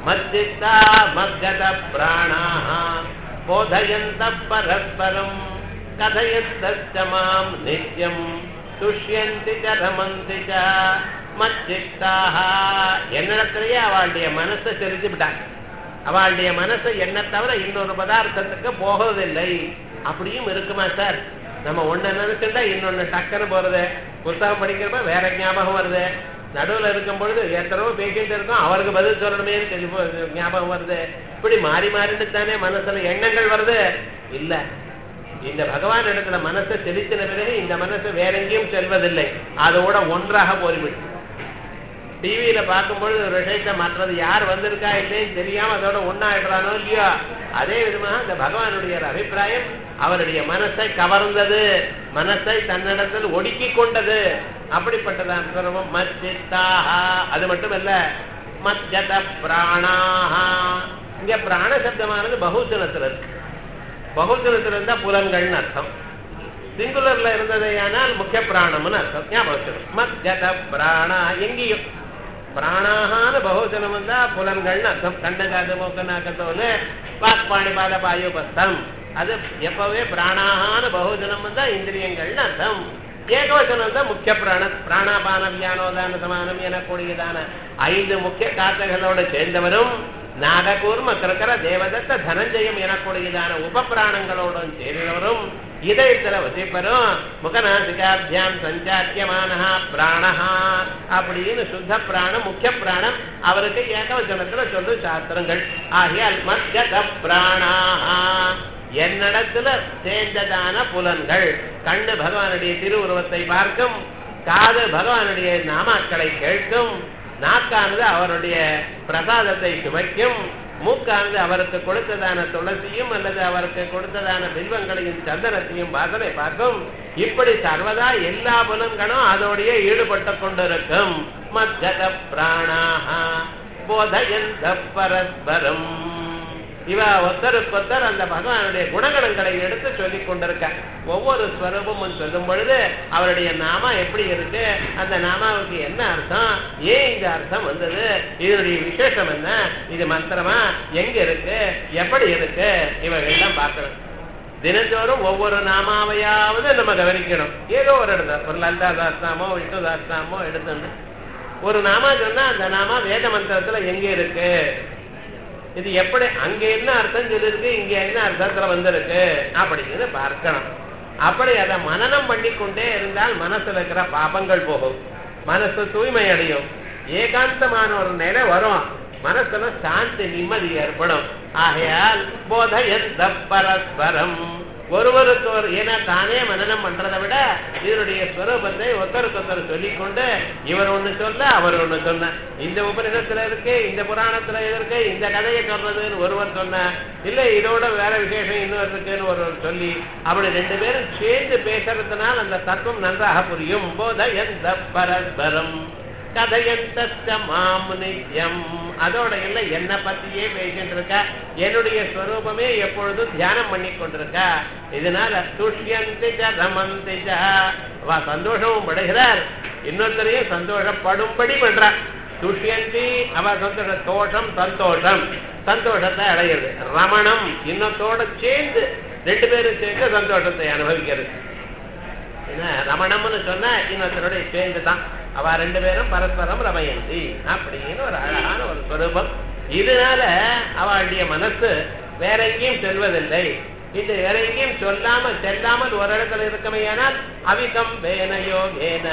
மத்தித்தா மத்கத பிராணாः போதயந்தः பரஸ்பரம் கதயந்தஸ்ச மாம் நித்யம் துஷ்யந்தி ச ரமந்தி ச மச்சித்தாக என்னிடத்திலேயே அவளுடைய மனசை செலுத்தி விட்டாங்க அவளுடைய மனசை என்ன தவிர இன்னொரு பதார்த்தத்துக்கு போவதில்லை அப்படியும் இருக்குமா சார் நம்ம ஒண்ணு நினைச்சுட்டா இன்னொன்னு டக்குன்னு போறது புத்தகம் படிக்கிறப்ப வேற ஞாபகம் வருது நடுவுல இருக்கும் பொழுது எத்தனவோ பேசிட்டு இருக்கோம் அவருக்கு பதில் சொல்லணுமேன்னு தெரிஞ்சு போ- ஞாபகம் வருது இப்படி மாறி மாறிட்டு தானே மனசுல எண்ணங்கள் வருது இல்ல இந்த பகவான் இடத்துல மனசை செலுத்தின பிறகு இந்த மனசு வேற எங்கேயும் செல்வதில்லை அதோட ஒன்றாக போய்விடும் டிவியில பார்க்கும்பொழுது ஒரு விஷயத்தை மற்றது யார் வந்திருக்கா இல்லைன்னு தெரியாம அதோட ஒன்னாயிடுறானோ இல்லையோ அதே விதமாக இந்த பகவானுடைய ஒரு அபிப்பிராயம் அவருடைய மனசை கவர்ந்தது மனசை தன்னிடத்தில் ஒடுக்கி கொண்டது அப்படிப்பட்டதான் சர்வம் மச்சித்தாஹா அது மட்டுமல்ல மத்கத பிராணாஹா இங்க பிராண சப்தமானது பகுஜனத்துல இருக்கு பகுஜனத்துல இருந்தா புலன்கள்னு அர்த்தம் சிங்குலர்ல இருந்ததையானால் முக்கிய பிராணம்னு அர்த்தம் ஞாபகம் வச்சுக்கணும். மத்கத பிராணா எங்கேயும் பிராணாகான பகுஜனம் வந்தா புலன்கள்னு அர்த்தம் கண்ணகாது மூக்கநாக்கத்தோல வாக்பாணி பாத பாயுபஸ்தம் அது எப்பவே பிராணாகான பகுஜனம் வந்தா இந்திரியங்கள்னு அர்த்தம் ஏகவசனம் தான் முக்கிய பிராண பிராணாபான வியானோதான சமானம் எனக்கூடியதான ஐந்து முக்கிய காத்தகளோடு சேர்ந்தவரும் நாககூர்ம கிருக்கர தேவதத்த தனஞ்சயம் எனக்கூடியதான உபபிராணங்களோடும் சேர்ந்தவரும் இதயத்துல வசிப்பரும் முகநாசிகாபியாம் சஞ்சாக்கியமானஹா பிராணஹா அப்படின்னு சுத்த பிராணம் முக்கிய பிராணம் அவருக்கு ஏகவச்சனத்துல சொல்லும் சாஸ்திரங்கள் ஆகியால் மத்கத பிராணாஹா என்னிடத்துல சேர்ந்ததான புலன்கள் கண்ணு பகவானுடைய திருவுருவத்தை பார்க்கும் காது பகவானுடைய நாமாக்களை கேட்கும் நாக்கானது அவருடைய பிரசாதத்தை சுவைக்கும் மூக்கானது அவருக்கு கொடுத்ததான துளசியும் அல்லது அவருக்கு கொடுத்ததான பில்வங்களையும் சந்தனத்தையும் வாசனை பார்க்கும் இப்படி சர்வதா எல்லா புலன்களும் அதோடைய ஈடுபட்டு கொண்டிருக்கும் மத்கத பிராணாஹா போதயந்த பரஸ்பரம் இவ ஒத்தருக்கொத்தர் அந்த பகவானுடைய குணகணங்களை எடுத்து சொல்லிக் கொண்டிருக்க ஒவ்வொரு ஸ்வரூபமும் சொல்லும் பொழுது அவருடைய நாமா எப்படி இருக்கு அந்த நாமாவுக்கு என்ன அர்த்தம் ஏன் இந்த அர்த்தம் வந்தது இதனுடைய விசேஷம் என்ன இது மந்திரமா எங்க இருக்கு எப்படி இருக்கு இவைகள்லாம் பார்க்கணும் தினந்தோறும் ஒவ்வொரு நாமாவையாவது நம்ம கவனிக்கணும் ஏதோ ஒரு இடத்துல ஒரு லலிதா தாஸ்தாமோ விஷ்ணு தாஸ்தாமோ எடுத்துட்டு ஒரு நாமா சொன்னா அந்த நாமா வேத மந்திரத்துல எங்க இருக்கு இது எப்படி அங்க என்ன அர்த்தம் சொல்லிருக்கு இங்க என்ன அர்த்தத்துல வந்திருக்கு அப்படின்னு பார்க்கணும் அப்படி அதை மனனம் பண்ணி கொண்டே இருந்தால் மனசுல இருக்கிற பாபங்கள் போகும் மனசு தூய்மை அடையும் ஏகாந்தமான ஒரு நிலை வரும் மனசுல சாந்தி நிம்மதி ஏற்படும் ஆகையால் போதயந்த பரஸ்பரம் ஒருவருக்கு ஒரு ஏன்னா தானே மனனம் பண்றதை விட இதனுடைய ஸ்வரூபத்தை ஒருத்தருக்கு ஒருத்தர் சொல்லிக்கொண்டு இவர் ஒண்ணு சொல்ல அவர் ஒண்ணு சொன்ன இந்த உபநிஷத்துல இருக்கு இந்த புராணத்துல இது இருக்கு இந்த கதையை சொல்றதுன்னு ஒருவர் சொன்ன இல்ல இதோட வேற விசேஷம் இன்னொரு இருக்குன்னு ஒருவர் சொல்லி அப்படி ரெண்டு பேரும் சேர்ந்து பேசுறதுனால் அந்த தத்துவம் நன்றாக புரியும் போத எந்த பரஸ்பரம் கதையந்த மாம் நித்யம் அதோட இல்ல என்ன பத்தியே பேசிட்டு இருக்க என்னுடைய ஸ்வரூபமே எப்பொழுதும் தியானம் பண்ணி கொண்டிருக்க இதனால துஷ்யந்தி ரமந்தி அவ சந்தோஷமும் படுகிறார் இன்னொருத்தரையும் சந்தோஷப்படும்படி பண்றார் துஷ்யந்தி அவ சந்தோஷ தோஷம் சந்தோஷம் சந்தோஷத்தை அடையிறது ரமணம் இன்னத்தோட சேர்ந்து ரெண்டு பேரும் சேர்ந்து சந்தோஷத்தை அனுபவிக்கிறது என்ன ரமணம்னு சொன்னா இன்னொருத்தரோட சேர்ந்து தான் அவ ரெண்டு பேரும் பரஸ்பரம் ரமயந்தி அப்படின்னு ஒரு அழகான ஒரு ஸ்வரூபம் இதனால அவளுடைய மனசு வேற எங்கேயும் செல்வதில்லை இது வேற எங்கேயும் சொல்லாம செல்லாமல் ஒரு இடத்துல இருக்கமையானால் அவிகம் வேன யோகேன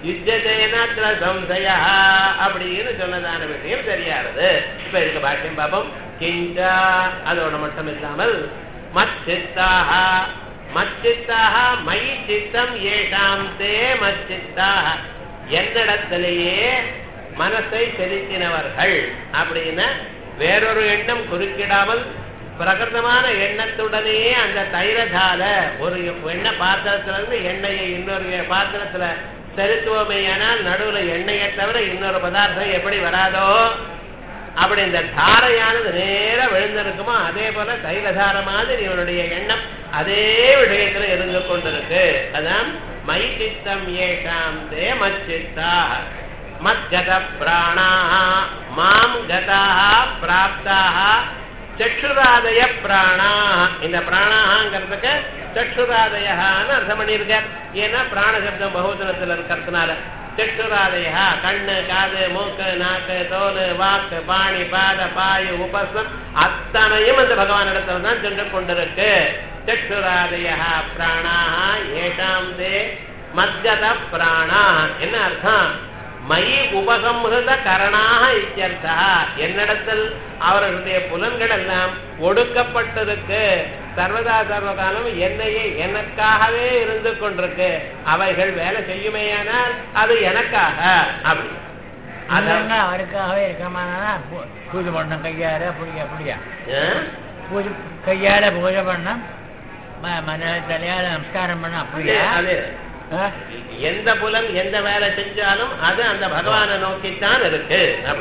யுஜதேன சம்சயா அப்படின்னு சொன்னதான விஷயம் தெரியாது இப்ப இருக்க பாக்கியம் பாபம் கிஞ்சா அதோட மட்டும் இல்லாமல் மச்சித்தாக மச்சித்தாக மயி சித்தம் ஏஷாம் தே மச்சித்தாக என்னிடத்திலேயே மனசை செலுத்தினவர்கள் அப்படின்னா வேறொரு எண்ணம் குறுக்கிடாமல் பிரகிருதமான எண்ணத்துடனே அந்த தைரதால ஒரு எண்ணெய் பாத்திரத்துல இருந்து எண்ணெயை இன்னொரு பாத்திரத்துல செலுத்துவோமே ஆனால் நடுவுல எண்ணெயை தவிர இன்னொரு பதார்த்தம் எப்படி வராதோ அப்படி இந்த தாரையானது நேர விழுந்திருக்குமோ அதே போல தைலதார மாதிரி இவனுடைய எண்ணம் அதே விஷயத்துல இருந்து கொண்டிருக்கு அதான் மை சித்தம் ஏஷாம் தே மச்சித்தா மத்கத பிராணா மாம் கதா பிராப்தாக சக்ஷுராதய பிராணா இந்த பிராணாங்கிறதுக்கு சக்ஷுராதயான்னு அர்த்தம் பண்ணியிருக்கார் ஏன்னா பிராண சப்தம் பகுஜனத்தில் இருக்கிறதுனால சக்ஷுராதய கண்ணு காது மூக்கு நாக்கு தோல் வாக்கு பாணி பாத பாயு உபசம் அத்தனையும் அந்த பகவான் இடத்துல தான் சென்று கொண்டிருக்கு சக்ஷுராதய பிராணாக ஏஷாம் தே மத்கத பிராணா என்ன அர்த்தம் மயி உபசம்ஹத கரணாக இத்தியர்த்தா என்னிடத்தில் அவர்களுடைய புலன்கள் எல்லாம் ஒடுக்கப்பட்டிருக்கு சர்வதா சர்வகாலம் என்னையே எனக்காகவே இருந்து கொண்டிருக்கு அவைகள் வேலை செய்யுமேயானால் அது எனக்காக அப்படி அதான் அதனால அவருக்காகவே இருக்கமானா பூஜை பண்ணணும் கையால புடிக்க அப்படியா ஆ? பூஜை கையால பூஜை பண்ணணும் ம- மன தலையால நமஸ்காரம் பண்ண அதே அப்படியா அதே ஆ? எந்த புலன் எந்த வேலை செஞ்சாலும் அது அந்த பகவானை நோக்கித்தான் இருக்கு அப்படி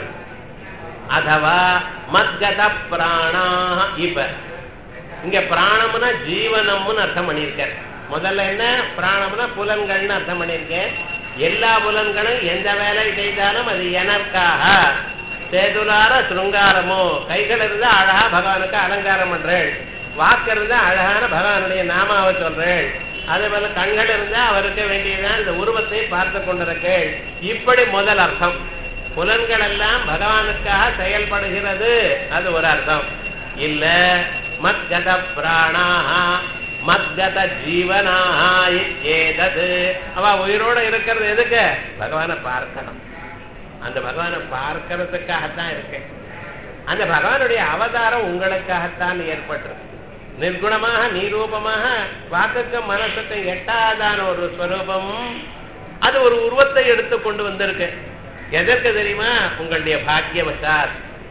அதவா மத்கத பிராணா இப்ப இங்க பிராணம்னா ஜீவனம்னு அர்த்தம் பண்ணியிருக்கார் முதல்ல என்ன பிராணம்னா புலன்கள்னு அர்த்தம் பண்ணியிருக்கேன் எல்லா புலன்களும் எந்த வேலை செய்தாலும் அது எனக்காக சேதுலார சிருங்காரமோ கைகள் இருந்தா அழகா பகவானுக்கு அலங்காரம் பண்றேன் வாக்கு இருந்தா அழகான பகவானுடைய நாமாவை சொல்றேன் அதே போல கண்கள் இருந்தா அவருக்கு வேண்டியதான் இந்த உருவத்தை பார்த்து கொண்டிருக்கேள் இப்படி முதல் அர்த்தம் புலன்கள் எல்லாம் பகவானுக்காக செயல்படுகிறது அது ஒரு அர்த்தம் இல்ல மத்கத பிராணாக மத்கத ஜீவனாக ஏதது அவ உயிரோட இருக்கிறது எதுக்கு பகவானை பார்க்கணும் அந்த பகவானை பார்க்கறதுக்காகத்தான் இருக்கு அந்த பகவானுடைய அவதாரம் உங்களுக்காகத்தான் ஏற்பட்டிருக்கு நிர்குணமாக நீரூபமாக வாக்குக்கும் மனசுக்கும் எட்டாதான ஒரு ஸ்வரூபம் அது ஒரு உருவத்தை எடுத்து கொண்டு வந்திருக்கு எதற்கு தெரியுமா உங்களுடைய பாக்கியவசாத்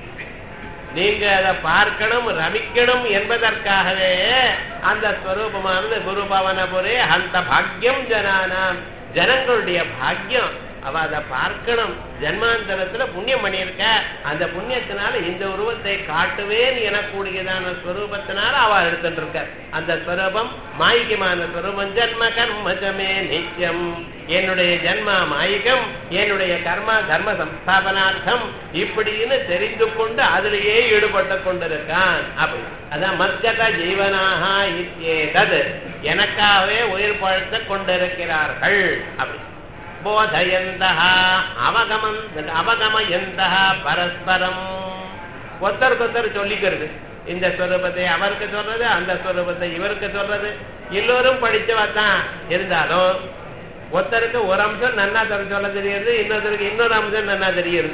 நீங்க அதை பார்க்கணும் ரமிக்கணும் என்பதற்காகவே அந்த ஸ்வரூபமானது குரு பவனபுரே அந்த பாக்கியம் ஜனானாம் ஜனங்களுடைய பாக்கியம் அவ அதை பார்க்கணும் ஜன்மாந்தரத்துல புண்ணியம் பண்ணியிருக்க அந்த புண்ணியத்தினால இந்த உருவத்தை காட்டுவேன் எனக்கூடியதான ஸ்வரூபத்தினால அவ எடுத்துட்டு இருக்க அந்த ஸ்வரூபம் மாயிகமான ஸ்வரூபம் ஜன்ம கர்மஜமே நித்தியம் என்னுடைய ஜன்மா மாயிகம் என்னுடைய கர்மா தர்ம சம்ஸ்தாபனார்த்தம் இப்படின்னு தெரிந்து கொண்டு அதிலேயே ஈடுபட்டு கொண்டிருக்கான் அப்படி அதான் மத்கத ஜீவனாக இத்தியேதது எனக்காகவே உயிர் பழுத்து கொண்டிருக்கிறார்கள் அப்படி போதயந்தः அவகமந்த அவகமயந்தः பரஸ்பரம் ஒருத்தருக்கு சொல்லிக்கிறது இந்த ஸ்வரூபத்தை அவருக்கு சொல்றது அந்த ஸ்வரூபத்தை இவருக்கு சொல்றது எல்லோரும் படிச்சவா தான் இருந்தாலும் ஒருத்தருக்கு ஒரு அம்சம் நன்னா தர சொல்ல தெரியுது இன்னொருத்தருக்கு இன்னொரு அம்சம் நன்னா தெரியுது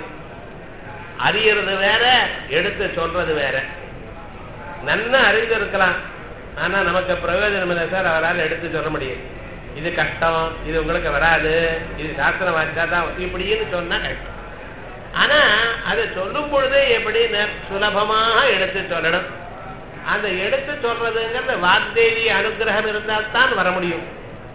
அறியறது வேற எடுத்து சொல்றது வேற நன்னா அறிந்து இருக்கலாம் ஆனா நமக்கு பிரயோஜனம் இல்லை சார் அவரால் எடுத்து சொல்ல முடியும் இது கஷ்டம் இது உங்களுக்கு வராது இது சாஸ்திரம் வாச்சா தான் இப்படின்னு சொன்னா கஷ்டம் ஆனா அதை சொல்லும் பொழுதே எப்படி சுலபமாக எடுத்து சொல்லணும் அந்த எடுத்து சொல்றதுங்கிறது வாக்தேவி அனுகிரகம் இருந்தால் தான் வர முடியும்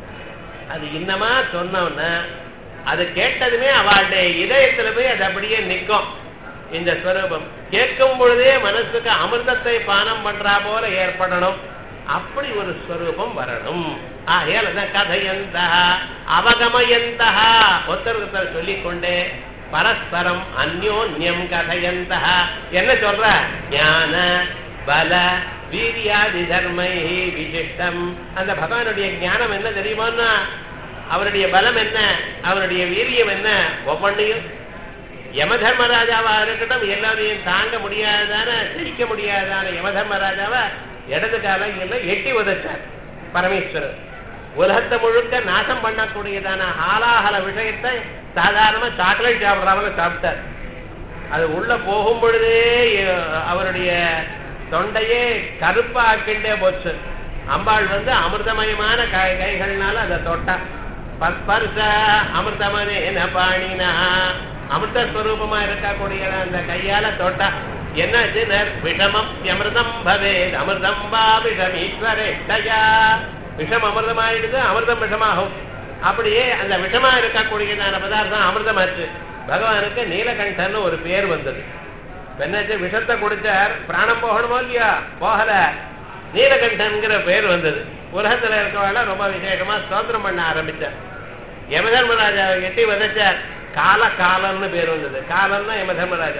அது இன்னமா சொன்னோன்னா அது கேட்டதுமே அவளுடைய இதயத்துல போய் அது அப்படியே நிற்கும் இந்த ஸ்வரூபம் கேட்கும் பொழுதே மனசுக்கு அமிர்தத்தை பானம் பண்றா போல ஏற்படணும் அப்படி ஒரு ஸ்வரூபம் வரணும் ஆகையால் அதான் கதையந்தா அவகமயந்தா ஒருத்தர் ஒருத்தர் சொல்லிக்கொண்டே பரஸ்பரம் அந்யோன்யம் கதையந்தா என்ன சொல்ற ஞான பல வீரியாதி தர்மை விசிஷ்டம் அந்த பகவானுடைய ஞானம் என்ன தெரியுமான்னா அவருடைய பலம் என்ன அவருடைய வீரியம் என்ன ஒவ்வொன்றையும் யமதர்மராஜாவா இருக்கட்டும் எல்லாரையும் தாங்க முடியாதான ஜெயிக்க முடியாதான யமதர்மராஜாவா இடது காலம் எல்லாம் எட்டி உதைச்சார் பரமேஸ்வரர் உலகத்தை முழுக்க நாசம் பண்ணக்கூடியதான ஆலாகல விஷயத்தை சாதாரணமா சாக்லேட் சாப்பிட்றாமல சாப்பிட்டார் அது உள்ள போகும் பொழுதே அஹ், அவருடைய தொண்டையே கருப்பா ஆக்கிண்டே போச்சு அம்பாள் வந்து அமிர்தமயமான கை கைகள்னால அதை தொட்டா பஸ்பர்ஷ அமிர்தமனேன பாணினா அமிர்த ஸ்வரூபமா இருக்கக்கூடிய அந்த கையால தொட்டா என்னாச்சு விஷமம் அமிர்தம் பவேத் அமிர்தம் வா விஷம் ஈஸ்வரேஷ்டயா விஷம் அமிர்தமாயிடுது அமிர்தம் விஷமாகும் அப்படியே அந்த விஷமா இருக்கக்கூடியதான பதார்த்தம் அமிர்தமாச்சு பகவானுக்கு நீலகண்டன்னு ஒரு பேர் வந்தது என்னாச்சு விஷத்தை குடிச்சார் பிராணம் போகணுமோ இல்லையா போகல நீலகண்டன்கிற பேர் வந்தது உலகத்துல இருக்கவாள ரொம்ப விசேஷமா ஸ்தோத்திரம் பண்ண ஆரம்பிச்சார் யமதர்மராஜாவை எட்டி வதச்சார் கால காலம்னு பேர் வந்தது காலம்னா யமதர்மராஜா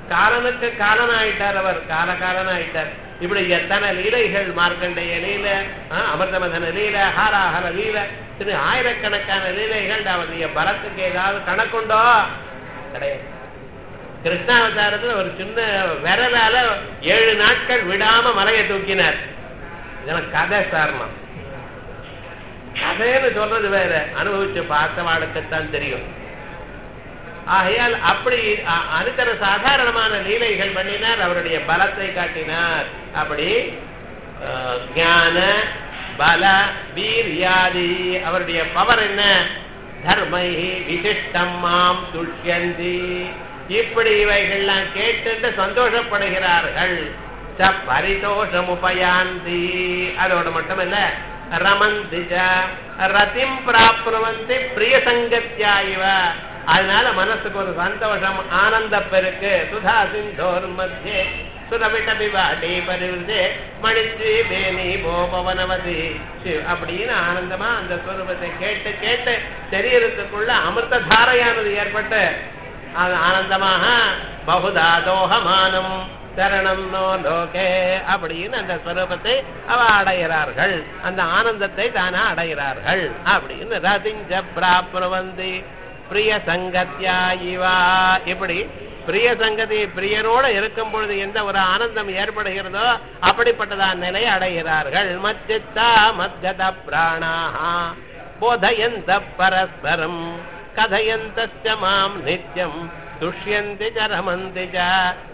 காலனுக்கு காலன் ஆயிட்டார் அவர் கால காலன் ஆயிட்டார் இப்படி எத்தனை லீலைகள் மார்க்கண்டைய லீல ஆ, அமிர்தமதன லீல ஹாராஹர லீல திரு ஆயிரக்கணக்கான லீலைகள் அவருடைய பலத்துக்கு ஏதாவது கணக்குண்டோ கிடையாது கிருஷ்ணாவதாரத்துல ஒரு சின்ன விரலால ஏழு நாட்கள் விடாம மலையை தூக்கினார் இதெல்லாம் கதை சாரணம் கதைன்னு சொல்றது வேற அனுபவிச்சு பார்த்தவாளுக்குத்தான் தெரியும் ஆகையால் அப்படி அ- அனுத்தர சாதாரணமான லீலைகள் பண்ணினார் அவருடைய பலத்தை காட்டினார் அப்படி அஹ், ஞான பல வீரியாதி அவருடைய பவர் என்ன தர்மை விசிஷ்டம் மாம் துஷ்யந்தி இப்படி இவைகள்லாம் கேட்டு சந்தோஷப்படுகிறார்கள் ச பரிதோஷமுபயாந்தி அதோட மட்டுமல்ல ரமந்தி ச ரதிம் பிராப்னுவந்தி பிரிய சங்கத்யா இவ அதனால மனசுக்கு ஒரு சந்தோஷம் ஆனந்த பெருக்கு சுதா சிந்தோர் மத்தியே சுரவிட்ட பிவாடி பரிவிருதே மணிச்சி பேனி போபவனவதி சிவ் அப்படின்னு ஆனந்தமா அந்த ஸ்வரூபத்தை கேட்டு கேட்டு சரீரத்துக்குள்ள அமிர்த தாரையானது ஏற்பட்டு அது ஆனந்தமாக பகுதா தோகமானம் சரணம் நோ லோகே அப்படின்னு அந்த ஸ்வரூபத்தை அவ அடைகிறார்கள் அந்த ஆனந்தத்தை தானா அடைகிறார்கள் அப்படின்னு ரதிஞ்ச பிராப்னுவந்தி பிரிய சங்கத்யா இவா இப்படி பிரிய சங்கதி பிரியனோட இருக்கும் பொழுது எந்த ஒரு ஆனந்தம் ஏற்படுகிறதோ அப்படிப்பட்டதான் நிலை அடைகிறார்கள் மச்சித்தா மத்கத பிராணாஹா போதயந்த பரஸ்பரம் கதயந்தஸ்ய மாம் நித்யம் துஷ்யந்தி ச ரமந்தி ச